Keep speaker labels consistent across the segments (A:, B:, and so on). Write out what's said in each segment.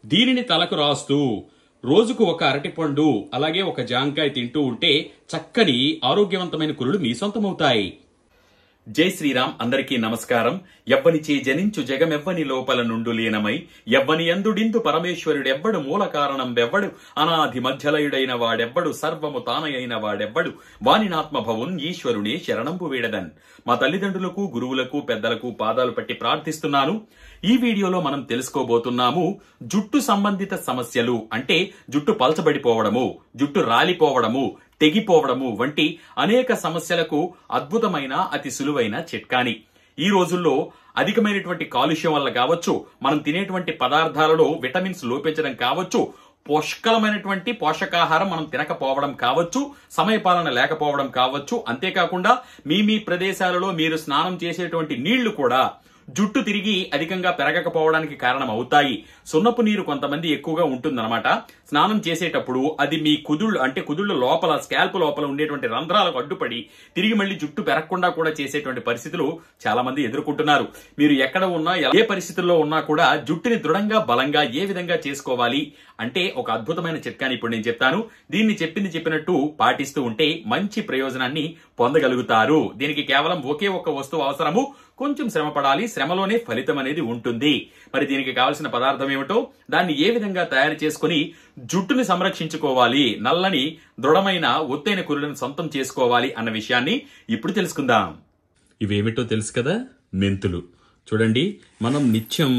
A: దీనిని తలకు రాస్తూ రోజుకు ఒక అరటిపండు అలాగే ఒక జాంకాయ తింటూ ఉంటే చక్కని ఆరోగ్యవంతమైన కురులు మీ సొంతమవుతాయి జై శ్రీరామ్ అందరికీ నమస్కారం ఎవ్వనిచే జనించు జగమెవ్వని లోపల నుండు లీనమై ఎవ్వని ఎందుడిందు పరమేశ్వరుడెవ్వడు మూల కారణం వెవ్వడు అనాది మధ్యలయుడైన వాడెవ్వడు సర్వము తానయైన వాడెవ్వడు వానినాత్మభవున్ ఈశ్వరునే శరణంపు వీడదన్ మా తల్లిదండ్రులకు గురువులకు పెద్దలకు పాదాలు పట్టి ప్రార్థిస్తున్నాను ఈ వీడియోలో మనం తెలుసుకోబోతున్నాము జుట్టు సంబంధిత సమస్యలు అంటే జుట్టు పలచబడిపోవడము జుట్టు రాలిపోవడము తెగిపోవడము వంటి అనేక సమస్యలకు అద్భుతమైన అతి సులువైన చిట్కాని ఈ రోజుల్లో అధికమైనటువంటి కాలుష్యం వల్ల కావచ్చు మనం తినేటువంటి పదార్థాలలో విటమిన్స్ లోపించడం కావచ్చు పుష్కలమైనటువంటి పోషకాహారం మనం తినకపోవడం కావచ్చు సమయపాలన లేకపోవడం కావచ్చు అంతేకాకుండా మీ మీ ప్రదేశాలలో మీరు స్నానం చేసేటువంటి నీళ్లు కూడా జుట్టు తిరిగి అధికంగా పెరగకపోవడానికి కారణం అవుతాయి సున్నపు నీరు కొంతమంది ఎక్కువగా ఉంటుందన్నమాట స్నానం చేసేటప్పుడు అది మీ కుదుళ్ళు అంటే కుదుళ్ళ లోపల స్కాల్ప్ లోపల ఉండేటువంటి రంధ్రాలకు అడ్డుపడి తిరిగి మళ్ళీ జుట్టు పెరగకుండా కూడా చేసేటువంటి పరిస్థితులు చాలా మంది ఎదుర్కొంటున్నారు మీరు ఎక్కడ ఉన్నా ఏ పరిస్థితుల్లో ఉన్నా కూడా జుట్టుని దృఢంగా బలంగా ఏ విధంగా చేసుకోవాలి అంటే ఒక అద్భుతమైన చిట్కాని ఇప్పుడు నేను చెప్తాను దీన్ని చెప్పింది చెప్పినట్టు పాటిస్తూ ఉంటే మంచి ప్రయోజనాన్ని పొందగలుగుతారు దీనికి కేవలం ఒకే ఒక్క వస్తువు అవసరము కొంచెం శ్రమ పడాలి శ్రమలోనే ఫలితం అనేది ఉంటుంది మరి దీనికి కావలసిన పదార్థం ఏమిటో దాన్ని ఏ విధంగా తయారు చేసుకుని జుట్టుని సంరక్షించుకోవాలి నల్లని దృఢమైన ఒత్తైన కురులను సొంతం చేసుకోవాలి అన్న విషయాన్ని ఇప్పుడు తెలుసుకుందాం ఇవేమిటో తెలుసు కదా మెంతులు చూడండి మనం నిత్యం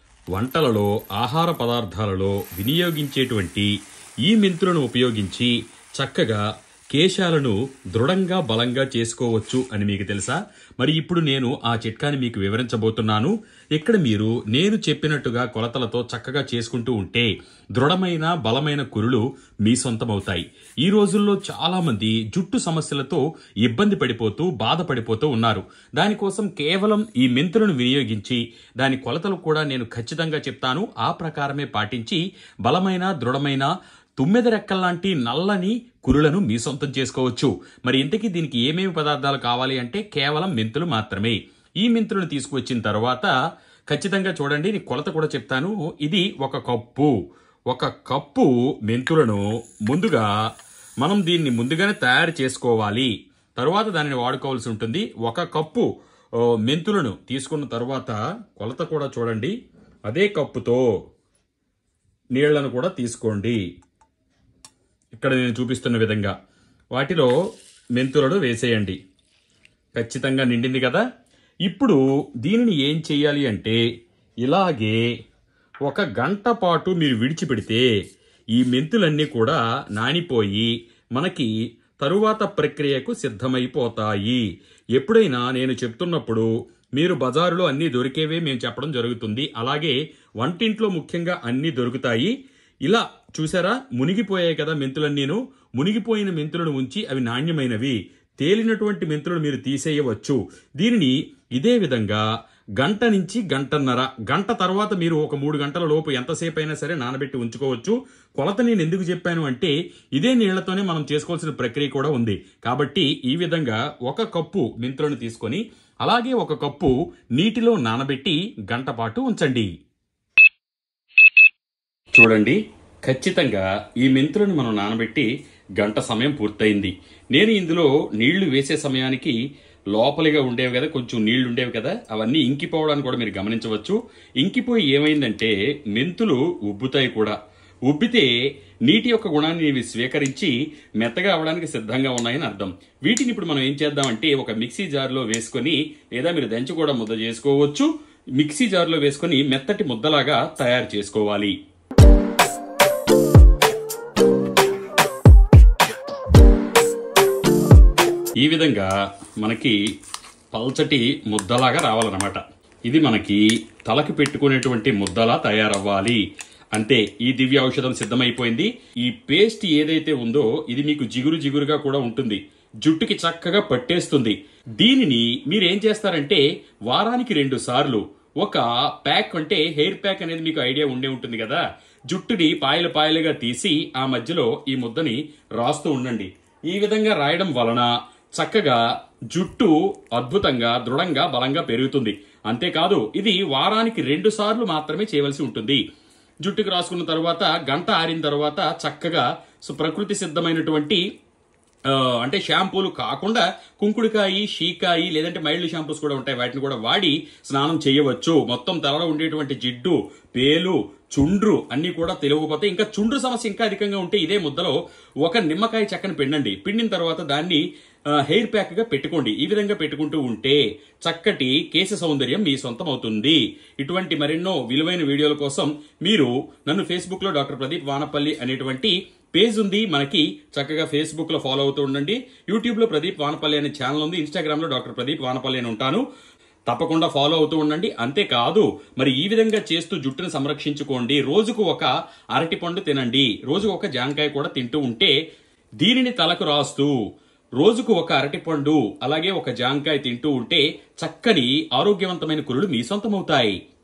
A: వంటలలో ఆహార పదార్థాలలో వినియోగించేటువంటి ఈ మెంతులను ఉపయోగించి చక్కగా కేశాలను దృఢంగా బలంగా చేసుకోవచ్చు అని మీకు తెలుసా మరి ఇప్పుడు నేను ఆ చిట్కాని మీకు వివరించబోతున్నాను ఇక్కడ మీరు నేను చెప్పినట్టుగా కొలతలతో చక్కగా చేసుకుంటూ ఉంటే దృఢమైన బలమైన కురులు మీ సొంతమవుతాయి ఈ రోజుల్లో చాలా మంది జుట్టు సమస్యలతో ఇబ్బంది పడిపోతూ బాధపడిపోతూ ఉన్నారు దానికోసం కేవలం ఈ మెంతులను వినియోగించి దాని కొలతలు కూడా నేను ఖచ్చితంగా చెప్తాను ఆ ప్రకారమే పాటించి బలమైన దృఢమైన తుమ్మెద రెక్కల్లాంటి నల్లని కురులను మీ సొంతం చేసుకోవచ్చు మరి ఇంతకీ దీనికి ఏమేమి పదార్థాలు కావాలి అంటే కేవలం మెంతులు మాత్రమే ఈ మెంతులను తీసుకువచ్చిన తర్వాత ఖచ్చితంగా చూడండి నీ కొలత కూడా చెప్తాను ఇది ఒక కప్పు ఒక కప్పు మెంతులను ముందుగా మనం దీన్ని ముందుగానే తయారు చేసుకోవాలి తరువాత దానిని వాడుకోవాల్సి ఉంటుంది ఒక కప్పు ఓ, మెంతులను తీసుకున్న తర్వాత కొలత కూడా చూడండి అదే కప్పుతో నీళ్లను కూడా తీసుకోండి ఇక్కడ నేను చూపిస్తున్న విధంగా వాటిలో మెంతులను వేసేయండి ఖచ్చితంగా నిండింది కదా ఇప్పుడు దీనిని ఏం చేయాలి అంటే ఇలాగే ఒక గంట పాటు మీరు విడిచిపెడితే ఈ మెంతులన్నీ కూడా నానిపోయి మనకి తరువాత ప్రక్రియకు సిద్ధమైపోతాయి ఎప్పుడైనా నేను చెప్తున్నప్పుడు మీరు బజారులో అన్నీ దొరికేవే మేము చెప్పడం జరుగుతుంది అలాగే వంటింట్లో ముఖ్యంగా అన్నీ దొరుకుతాయి ఇలా చూసారా మునిగిపోయాయి కదా మెంతులన్నీను మునిగిపోయిన మెంతులను ఉంచి అవి నాణ్యమైనవి తేలినటువంటి మెంతులను మీరు తీసేయవచ్చు దీనిని ఇదే విధంగా గంట నుంచి గంటన్నర గంట తర్వాత మీరు ఒక మూడు గంటల లోపు ఎంతసేపు అయినా సరే నానబెట్టి ఉంచుకోవచ్చు కొలత నేను ఎందుకు చెప్పాను అంటే ఇదే నీళ్లతోనే మనం చేసుకోవాల్సిన ప్రక్రియ కూడా ఉంది కాబట్టి ఈ విధంగా ఒక కప్పు మెంతులను తీసుకొని అలాగే ఒక కప్పు నీటిలో నానబెట్టి గంట పాటు ఉంచండి చూడండి ఖచ్చితంగా ఈ మెంతులను మనం నానబెట్టి గంట సమయం పూర్తయింది నేను ఇందులో నీళ్లు వేసే సమయానికి లోపలిగా ఉండేవి కదా కొంచెం నీళ్లు ఉండేవి కదా అవన్నీ ఇంకిపోవడానికి కూడా మీరు గమనించవచ్చు ఇంకిపోయి ఏమైందంటే మెంతులు ఉబ్బుతాయి కూడా ఉబ్బితే నీటి యొక్క గుణాన్ని ఇవి స్వీకరించి మెత్తగా అవడానికి సిద్ధంగా ఉన్నాయని అర్థం వీటిని ఇప్పుడు మనం ఏం చేద్దామంటే ఒక మిక్సీ జార్లో వేసుకొని లేదా మీరు దంచి కూడా ముద్ద చేసుకోవచ్చు మిక్సీ జార్లో వేసుకొని మెత్తటి ముద్దలాగా తయారు చేసుకోవాలి ఈ విధంగా మనకి పల్చటి ముద్దలాగా రావాలన్నమాట ఇది మనకి తలకి పెట్టుకునేటువంటి ముద్దలా తయారవ్వాలి అంతే ఈ దివ్య ఔషధం సిద్ధమైపోయింది ఈ పేస్ట్ ఏదైతే ఉందో ఇది మీకు జిగురు జిగురుగా కూడా ఉంటుంది జుట్టుకి చక్కగా పట్టేస్తుంది దీనిని మీరేం చేస్తారంటే వారానికి రెండు సార్లు ఒక ప్యాక్ అంటే హెయిర్ ప్యాక్ అనేది మీకు ఐడియా ఉండే ఉంటుంది కదా జుట్టుని పాయలు పాయలుగా తీసి ఆ మధ్యలో ఈ ముద్దని రాస్తూ ఉండండి ఈ విధంగా రాయడం వలన చక్కగా జుట్టు అద్భుతంగా దృఢంగా బలంగా పెరుగుతుంది అంతేకాదు ఇది వారానికి రెండు సార్లు మాత్రమే చేయవలసి ఉంటుంది జుట్టుకి రాసుకున్న తర్వాత గంట ఆరిన తర్వాత చక్కగా సో ప్రకృతి సిద్ధమైనటువంటి ఆ, అంటే షాంపూలు కాకుండా కుంకుడుకాయి షీకాయి లేదంటే మైల్డ్ షాంపూస్ కూడా ఉంటాయి వాటిని కూడా వాడి స్నానం చేయవచ్చు మొత్తం తలలో ఉండేటువంటి జిడ్డు పేలు చుండ్రు అన్ని కూడా తెలియకపోతే ఇంకా చుండ్రు సమస్య ఇంకా అధికంగా ఉంటే ఇదే ముద్దలో ఒక నిమ్మకాయ చెక్కని పిండండి పిండిన తర్వాత దాన్ని ఆ, హెయిర్ ప్యాక్ గా పెట్టుకోండి ఈ విధంగా పెట్టుకుంటూ ఉంటే చక్కటి కేశ సౌందర్యం మీ సొంతం అవుతుంది ఇటువంటి మరెన్నో విలువైన వీడియోల కోసం మీరు నన్ను ఫేస్బుక్ లో డాక్టర్ ప్రదీప్ వానపల్లి అనేటువంటి పేజ్ ఉంది మనకి చక్కగా ఫేస్బుక్ లో ఫాలో అవుతూ ఉండండి యూట్యూబ్ లో ప్రదీప్ వానపల్లి అనే ఛానల్ ఉంది ఇన్స్టాగ్రామ్ లో డాక్టర్ ప్రదీప్ వానపల్లి అని ఉంటాను తప్పకుండా ఫాలో అవుతూ ఉండండి అంతేకాదు మరి ఈ విధంగా చేస్తూ జుట్టును సంరక్షించుకోండి రోజుకు ఒక అరటి పండు తినండి రోజుకు ఒక జాంకాయ కూడా తింటూ ఉంటే దీనిని తలకు రాస్తూ రోజుకు ఒక అరటి పండు అలాగే ఒక జాంకాయ తింటూ ఉంటే చక్కని ఆరోగ్యవంతమైన కురులు మీ సొంతమవుతాయి